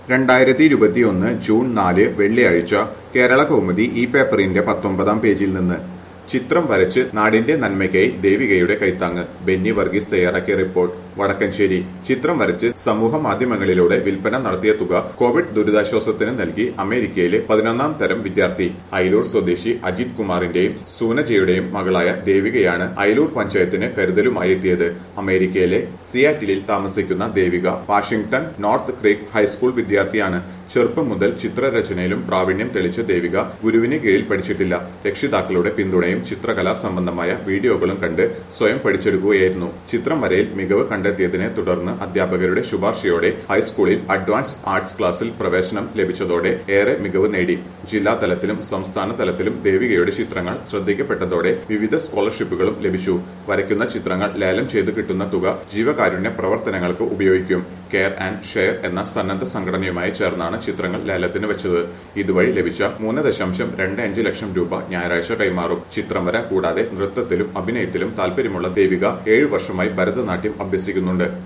രണ്ടായിരത്തി ഇരുപത്തിയൊന്ന് ജൂൺ നാല് വെള്ളിയാഴ്ച കേരള കൗമുദി ഈ പേപ്പറിന്റെ പത്തൊമ്പതാം പേജിൽ നിന്ന് ചിത്രം വരച്ച് നാടിന്റെ നന്മയ്ക്കായി ദേവികയുടെ കൈത്താങ്ങ് ബെന്നി വർഗീസ് തയ്യാറാക്കിയ റിപ്പോർട്ട് വടക്കഞ്ചേരി ചിത്രം വരച്ച് സമൂഹ മാധ്യമങ്ങളിലൂടെ വിൽപ്പന നടത്തിയ തുക കോവിഡ് ദുരിതാശ്വാസത്തിന് നൽകി അമേരിക്കയിലെ പതിനൊന്നാം തരം വിദ്യാർത്ഥി അയലൂർ സ്വദേശി അജിത് കുമാറിന്റെയും സൂനജയുടെയും മകളായ ദേവികയാണ് അയലൂർ പഞ്ചായത്തിന് കരുതലുമായി എത്തിയത് അമേരിക്കയിലെ സിയാറ്റിലിൽ താമസിക്കുന്ന Devika Washington North Creek high school വിദ്യാർത്ഥിയാണ് ചെറുപ്പം മുതൽ ചിത്രരചനയിലും പ്രാവീണ്യം തെളിച്ച ദേവിക ഗുരുവിന് കീഴിൽ പഠിച്ചിട്ടില്ല രക്ഷിതാക്കളുടെ പിന്തുണയും ചിത്രകലാ സംബന്ധമായ വീഡിയോകളും കണ്ട് സ്വയം പഠിച്ചെടുക്കുകയായിരുന്നു ചിത്രം വരയിൽ മികവ് കണ്ടെത്തിയതിനെ തുടർന്ന് അധ്യാപകരുടെ ശുപാർശയോടെ ഹൈസ്കൂളിൽ അഡ്വാൻസ് ആർട്സ് ക്ലാസ്സിൽ പ്രവേശനം ലഭിച്ചതോടെ ഏറെ മികവ് നേടി ജില്ലാ തലത്തിലും സംസ്ഥാന തലത്തിലും ദേവികയുടെ ചിത്രങ്ങൾ ശ്രദ്ധിക്കപ്പെട്ടതോടെ വിവിധ സ്കോളർഷിപ്പുകളും ലഭിച്ചു വരയ്ക്കുന്ന ചിത്രങ്ങൾ ലേലം ചെയ്ത് കിട്ടുന്ന തുക ജീവകാരുണ്യ പ്രവർത്തനങ്ങൾക്ക് ഉപയോഗിക്കും കെയർ ആൻഡ് ഷെയർ എന്ന സന്നദ്ധ സംഘടനയുമായി ചേർന്നാണ് ചിത്രങ്ങൾ ലേലത്തിന് വെച്ചത് ഇതുവഴി ലഭിച്ച മൂന്ന് ദശാംശം രണ്ട് അഞ്ച് ലക്ഷം രൂപ ഞായറാഴ്ച കൈമാറും ചിത്രം വര കൂടാതെ നൃത്തത്തിലും അഭിനയത്തിലും താല്പര്യമുള്ള ദേവിക ഏഴു വർഷമായി ഭരതനാട്യം അഭ്യസിക്കുന്നുണ്ട്